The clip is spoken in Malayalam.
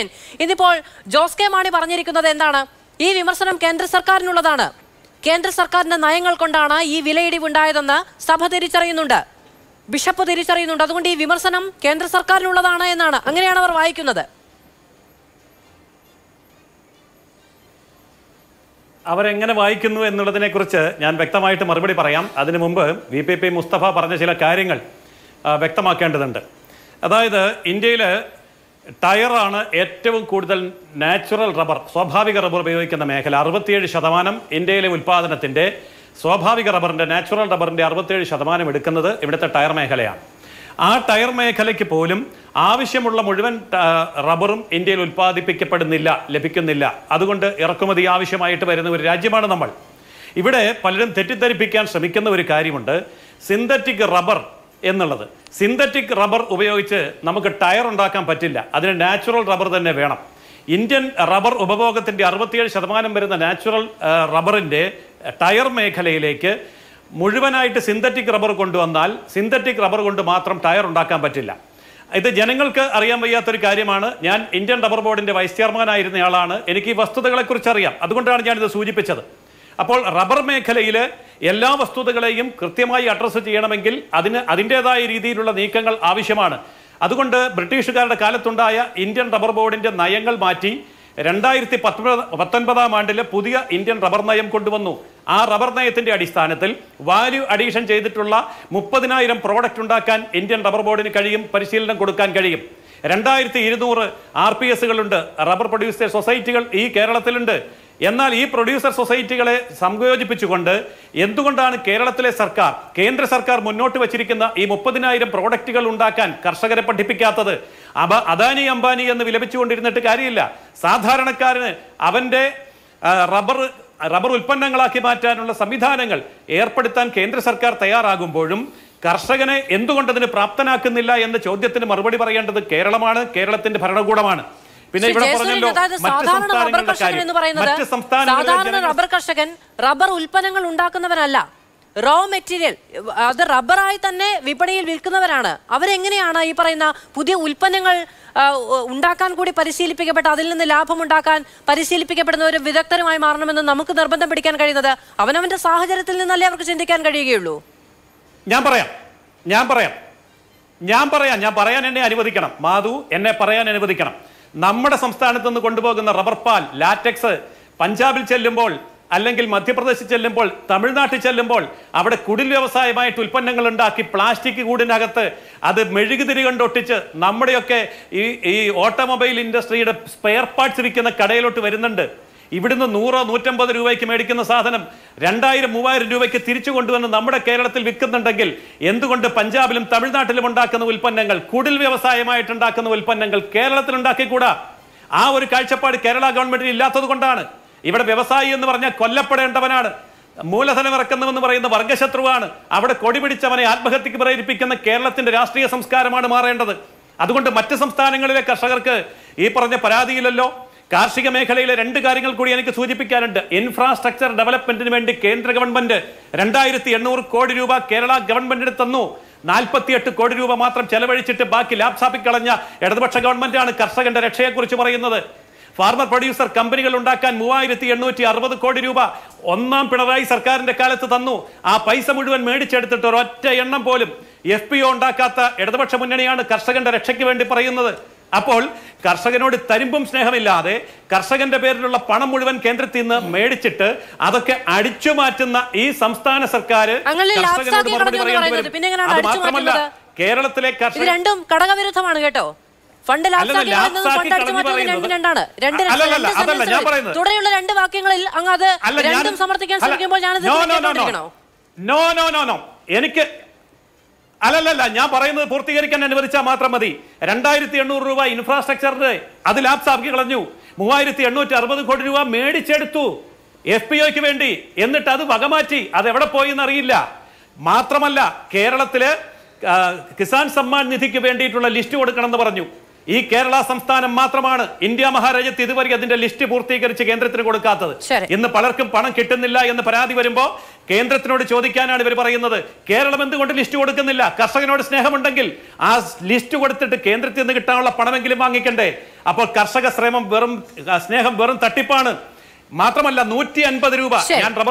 വിജയൻ ഇന്നിപ്പോൾ ജോസ് കെ മാണി പറഞ്ഞിരിക്കുന്നത് എന്താണ് ഈ വിമർശനം കേന്ദ്ര സർക്കാരിനുള്ളതാണ് കേന്ദ്ര സർക്കാരിന്റെ നയങ്ങൾ കൊണ്ടാണ് ഈ വിലയിടിവുണ്ടായതെന്ന് സഭ തിരിച്ചറിയുന്നുണ്ട് ബിഷപ്പ് തിരിച്ചറിയുന്നുണ്ട് അതുകൊണ്ട് ഈ വിമർശനം കേന്ദ്ര സർക്കാരിനുള്ളതാണ് എന്നാണ് അങ്ങനെയാണ് അവർ വായിക്കുന്നത് അവരെങ്ങനെ വായിക്കുന്നു എന്നുള്ളതിനെക്കുറിച്ച് ഞാൻ വ്യക്തമായിട്ട് മറുപടി പറയാം അതിനു മുമ്പ് വി പി പി മുസ്തഫ പറഞ്ഞ ചില കാര്യങ്ങൾ ആ, വ്യക്തമാക്കേണ്ടതുണ്ട് അതായത് ഇന്ത്യയിൽ ടയറാണ് ഏറ്റവും കൂടുതൽ നാച്ചുറൽ റബ്ബർ സ്വാഭാവിക റബ്ബർ ഉപയോഗിക്കുന്ന മേഖല അറുപത്തിയേഴ് ശതമാനം ഇന്ത്യയിലെ ഉൽപ്പാദനത്തിൻ്റെ സ്വാഭാവിക റബ്ബറിൻ്റെ നാച്ചുറൽ റബ്ബറിൻ്റെ അറുപത്തിയേഴ് ശതമാനം എടുക്കുന്നത് ഇവിടുത്തെ ടയർ മേഖലയാണ് ആ ടയർ മേഖലയ്ക്ക് പോലും ആവശ്യമുള്ള മുഴുവൻ ആ, റബ്ബറും ഇന്ത്യയിൽ ഉൽപ്പാദിപ്പിക്കപ്പെടുന്നില്ല ലഭിക്കുന്നില്ല അതുകൊണ്ട് ഇറക്കുമതി ആവശ്യമായിട്ട് വരുന്ന ഒരു രാജ്യമാണ് നമ്മൾ ഇവിടെ പലരും തെറ്റിദ്ധരിപ്പിക്കാൻ ശ്രമിക്കുന്ന ഒരു കാര്യമുണ്ട് സിന്തറ്റിക് റബ്ബർ എന്നുള്ളത് സിന്തറ്റിക് റബ്ബർ ഉപയോഗിച്ച് നമുക്ക് ടയർ ഉണ്ടാക്കാൻ പറ്റില്ല അതിന് നാച്ചുറൽ റബ്ബർ തന്നെ വേണം ഇന്ത്യൻ റബ്ബർ ഉപഭോഗത്തിൻ്റെ അറുപത്തിയേഴ് ശതമാനം വരുന്ന നാച്ചുറൽ ആ, റബ്ബറിൻ്റെ ടയർ മേഖലയിലേക്ക് മുഴുവനായിട്ട് സിന്തറ്റിക് റബ്ബർ കൊണ്ടുവന്നാൽ സിന്തറ്റിക് റബ്ബർ കൊണ്ട് മാത്രം ടയർ ഉണ്ടാക്കാൻ പറ്റില്ല ഇത് ജനങ്ങൾക്ക് അറിയാൻ വയ്യാത്തൊരു കാര്യമാണ് ഞാൻ ഇന്ത്യൻ റബ്ബർ ബോർഡിന്റെ വൈസ് ചെയർമാനായിരുന്നയാളാണ് എനിക്ക് ഈ വസ്തുതകളെക്കുറിച്ച് അറിയാം അതുകൊണ്ടാണ് ഞാനിത് സൂചിപ്പിച്ചത് അപ്പോൾ റബ്ബർ മേഖലയിൽ എല്ലാ വസ്തുതകളെയും കൃത്യമായി അഡ്രസ്സ് ചെയ്യണമെങ്കിൽ അതിന് അതിൻ്റെതായ രീതിയിലുള്ള നീക്കങ്ങൾ ആവശ്യമാണ് അതുകൊണ്ട് ബ്രിട്ടീഷുകാരുടെ കാലത്തുണ്ടായ ഇന്ത്യൻ റബ്ബർ ബോർഡിന്റെ നയങ്ങൾ മാറ്റി രണ്ടായിരത്തി പത്തൊമ്പത് പത്തൊൻപതാം ആണ്ടിൽ പുതിയ ഇന്ത്യൻ റബ്ബർ നയം കൊണ്ടുവന്നു ആ റബ്ബർ നയത്തിന്റെ അടിസ്ഥാനത്തിൽ വാല്യൂ അഡീഷൻ ചെയ്തിട്ടുള്ള മുപ്പതിനായിരം പ്രോഡക്റ്റ് ഉണ്ടാക്കാൻ ഇന്ത്യൻ റബ്ബർ ബോർഡിന് കഴിയും പരിശീലനം കൊടുക്കാൻ കഴിയും രണ്ടായിരത്തി ഇരുന്നൂറ് ആർ പി എസുകളുണ്ട് റബ്ബർ പ്രൊഡ്യൂസേഴ്സ് സൊസൈറ്റികൾ ഈ കേരളത്തിലുണ്ട് എന്നാൽ ഈ പ്രൊഡ്യൂസർ സൊസൈറ്റികളെ സംയോജിപ്പിച്ചുകൊണ്ട് എന്തുകൊണ്ടാണ് കേരളത്തിലെ സർക്കാർ കേന്ദ്ര സർക്കാർ മുന്നോട്ട് വച്ചിരിക്കുന്ന ഈ മുപ്പതിനായിരം പ്രോഡക്റ്റുകൾ ഉണ്ടാക്കാൻ കർഷകരെ പഠിപ്പിക്കാത്തത് അബ അദാനി അംബാനി എന്ന് വിലപിച്ചുകൊണ്ടിരുന്നിട്ട് കാര്യമില്ല സാധാരണക്കാരന് അവന്റെ ആ, റബ്ബർ റബ്ബർ ഉൽപ്പന്നങ്ങളാക്കി മാറ്റാനുള്ള സംവിധാനങ്ങൾ ഏർപ്പെടുത്താൻ കേന്ദ്ര സർക്കാർ തയ്യാറാകുമ്പോഴും കർഷകനെ എന്തുകൊണ്ടതിന് പ്രാപ്തനാക്കുന്നില്ല എന്ന ചോദ്യത്തിന് മറുപടി പറയേണ്ടത് കേരളമാണ് കേരളത്തിന്റെ ഭരണകൂടമാണ് പിന്നെ ശ്രീ ഇവിടെ ജയസൂര്യൻ, പറഞ്ഞല്ലോ അതായത് മറ്റ് സാധാരണ റബ്ബർ സംസ്ഥാനങ്ങളുടെ കർഷകൻ കാര്യം എന്ന് പറയുന്നത് മറ്റ് സംസ്ഥാനങ്ങളിലെ സാധാരണ ജനങ്ങൾ റബ്ബർ കർഷകൻ റബ്ബർ ഉൽപ്പന്നങ്ങൾ ഉണ്ടാക്കുന്നവരല്ല റോ മെറ്റീരിയൽ അത് റബ്ബറായി തന്നെ വിപണിയിൽ വിൽക്കുന്നവരാണ് അവരെങ്ങനെയാണ് ഈ പറയുന്ന പുതിയ ഉൽപ്പന്നങ്ങൾ ആ, ഉ- ഉണ്ടാക്കാൻ കൂടി പരിശീലിപ്പിക്കപ്പെട്ട് അതിൽ നിന്ന് ലാഭം ഉണ്ടാക്കാൻ പരിശീലിപ്പിക്കപ്പെടുന്ന ഒരു വിദഗ്ധരുമായി മാറണമെന്ന് നമുക്ക് നിർബന്ധം പിടിക്കാൻ കഴിയുന്നത് അവനവന്റെ സാഹചര്യത്തിൽ നിന്നല്ലേ അവർക്ക് ചിന്തിക്കാൻ കഴിയുകയുള്ളൂ ഞാൻ പറയാം ഞാൻ പറയാം ഞാൻ പറയാം ഞാൻ പറയാൻ എന്നെ അനുവദിക്കണം മാധു എന്നെ പറയാൻ അനുവദിക്കണം നമ്മുടെ സംസ്ഥാനത്ത് നിന്ന് കൊണ്ടുപോകുന്ന റബ്ബർ പാൽ ലാറ്റക്സ് പഞ്ചാബിൽ ചെല്ലുമ്പോൾ അല്ലെങ്കിൽ മധ്യപ്രദേശിൽ ചെല്ലുമ്പോൾ തമിഴ്നാട്ടിൽ ചെല്ലുമ്പോൾ അവിടെ കുടിൽ വ്യവസായമായിട്ട് ഉൽപ്പന്നങ്ങൾ ഉണ്ടാക്കി പ്ലാസ്റ്റിക് കൂടിനകത്ത് അത് മെഴുകുതിരി കൊണ്ടൊട്ടിച്ച് നമ്മുടെയൊക്കെ ഈ ഈ ഓട്ടോമൊബൈൽ ഇൻഡസ്ട്രിയുടെ സ്പെയർ പാർട്സ് വിൽക്കുന്ന കടയിലോട്ട് വരുന്നുണ്ട് ഇവിടുന്ന് നൂറോ നൂറ്റമ്പത് രൂപയ്ക്ക് മേടിക്കുന്ന സാധനം രണ്ടായിരം മൂവായിരം രൂപയ്ക്ക് തിരിച്ചു കൊണ്ടുവന്ന് നമ്മുടെ കേരളത്തിൽ വിൽക്കുന്നുണ്ടെങ്കിൽ എന്തുകൊണ്ട് പഞ്ചാബിലും തമിഴ്നാട്ടിലും ഉണ്ടാക്കുന്ന ഉൽപ്പന്നങ്ങൾ കുടിൽ വ്യവസായമായിട്ട് ഉണ്ടാക്കുന്ന ഉൽപ്പന്നങ്ങൾ കേരളത്തിൽ ഉണ്ടാക്കിക്കൂടാ ആ ഒരു കാഴ്ചപ്പാട് കേരള ഗവൺമെന്റിന് ഇല്ലാത്തത് കൊണ്ടാണ് ഇവിടെ വ്യവസായി എന്ന് പറഞ്ഞാൽ കൊല്ലപ്പെടേണ്ടവനാണ് മൂലധനം ഇറക്കുന്നവെന്ന് പറയുന്ന വർഗശത്രുവാണ് അവിടെ കൊടി പിടിച്ചവനെ ആത്മഹത്യക്ക് പ്രേരിപ്പിക്കുന്ന കേരളത്തിന്റെ രാഷ്ട്രീയ സംസ്കാരമാണ് മാറേണ്ടത് അതുകൊണ്ട് മറ്റ് സംസ്ഥാനങ്ങളിലെ കർഷകർക്ക് ഈ പറഞ്ഞ പരാതിയില്ലല്ലോ കാർഷിക മേഖലയിലെ രണ്ട് കാര്യങ്ങൾ കൂടി എനിക്ക് സൂചിപ്പിക്കാനുണ്ട് ഇൻഫ്രാസ്ട്രക്ചർ ഡെവലപ്മെന്റിന് വേണ്ടി കേന്ദ്ര ഗവൺമെന്റ് രണ്ടായിരത്തി എണ്ണൂറ് കോടി രൂപ കേരള ഗവൺമെന്റിന് തന്നു നാൽപ്പത്തിയെട്ട് കോടി രൂപ മാത്രം ചെലവഴിച്ചിട്ട് ബാക്കി ലാപ്സാപ്പിൽ കളഞ്ഞ ഇടതുപക്ഷ ഗവൺമെന്റാണ് കർഷകന്റെ രക്ഷയെക്കുറിച്ച് പറയുന്നത് ഫാർമർ പ്രൊഡ്യൂസർ കമ്പനികൾ ഉണ്ടാക്കാൻ മൂവായിരത്തി എണ്ണൂറ്റി അറുപത് കോടി രൂപ ഒന്നാം പിണറായി സർക്കാരിന്റെ കാലത്ത് തന്നു ആ പൈസ മുഴുവൻ മേടിച്ചെടുത്തിട്ട് ഒരൊറ്റ എണ്ണം പോലും എഫ് പി ഒ ഉണ്ടാക്കാത്ത ഇടതുപക്ഷ മുന്നണിയാണ് കർഷകന്റെ രക്ഷയ്ക്ക് വേണ്ടി പറയുന്നത് അപ്പോൾ കർഷകനോട് തരിമ്പും സ്നേഹമില്ലാതെ കർഷകന്റെ പേരിലുള്ള പണം മുഴുവൻ കേന്ദ്രത്തിൽ നിന്ന് മേടിച്ചിട്ട് അതൊക്കെ അടിച്ചു മാറ്റുന്ന ഈ സംസ്ഥാന സർക്കാർ അങ്ങനെ ലാപ്സാക്കി കളഞ്ഞു എന്ന് പറയുന്നത് പിന്നെ എങ്ങനെയാണ് അടിച്ചു മാറ്റുന്നത്? കേരളത്തിലെ ഇത് കർഷക രണ്ടും ഘടകവിരുദ്ധമാണ് കേട്ടോ ഫണ്ട് അല്ലല്ല, ലാപ്സാക്കി കളയുന്നതും ലാപ്സാക്കി ഫണ്ട് അടിച്ചു കളഞ്ഞു മാറ്റുന്നതും രണ്ടും പറയുന്നത്. രണ്ടാണ് രണ്ട് അല്ലല്ല, രണ്ട് അതല്ല, ഞാൻ sentences പറയുന്നത്. തുടരെയുള്ള രണ്ട് വാക്യങ്ങളിൽ അങ്ങ് അത് അല്ല, ഞാൻ- രണ്ടും സമർത്ഥിക്കാൻ അല്ല, ശ്രമിക്കുമ്പോൾ ഞാനത് no, no, no, no. കേട്ടോണ്ടിരിക്കണോ നോ നോ നോ നോ എനിക്ക് അല്ലല്ലല്ല ഞാൻ പറയുന്നത് പൂർത്തീകരിക്കാൻ അനുവദിച്ചാൽ മാത്രം മതി രണ്ടായിരത്തി എണ്ണൂറ് രൂപ ഇൻഫ്രാസ്ട്രക്ചറിന്റെ അത് ലാപ്സാക്കി കളഞ്ഞു മൂവായിരത്തി എണ്ണൂറ്റി അറുപത് കോടി രൂപ മേടിച്ചെടുത്തു എഫ് പി ഒക്ക് വേണ്ടി എന്നിട്ട് അത് വകമാറ്റി അത് എവിടെ പോയി എന്നറിയില്ല മാത്രമല്ല കേരളത്തില് ആ, കിസാൻ സമ്മാൻ നിധിക്ക് വേണ്ടിയിട്ടുള്ള ലിസ്റ്റ് കൊടുക്കണമെന്ന് പറഞ്ഞു ഈ കേരള സംസ്ഥാനം മാത്രമാണ് ഇന്ത്യ മഹാരാജ്യത്ത് ഇതുവരെ അതിന്റെ ലിസ്റ്റ് പൂർത്തീകരിച്ച് കേന്ദ്രത്തിന് കൊടുക്കാത്തത് ശരി. ഇന്ന് പലർക്കും പണം കിട്ടുന്നില്ല എന്ന് പരാതി വരുമ്പോ കേന്ദ്രത്തിനോട് ചോദിക്കാനാണ് ഇവർ പറയുന്നത് കേരളം എന്തുകൊണ്ട് ലിസ്റ്റ് കൊടുക്കുന്നില്ല കർഷകനോട് സ്നേഹമുണ്ടെങ്കിൽ ആ ലിസ്റ്റ് കൊടുത്തിട്ട് കേന്ദ്രത്തിൽ നിന്ന് കിട്ടാനുള്ള പണമെങ്കിലും വാങ്ങിക്കണ്ടേ അപ്പോൾ കർഷക ശ്രമം വെറും ആ, സ്നേഹം വെറും തട്ടിപ്പാണ് മാത്രമല്ല നൂറ്റി അൻപത് രൂപ ശരി. ഞാൻ റബ്ബർ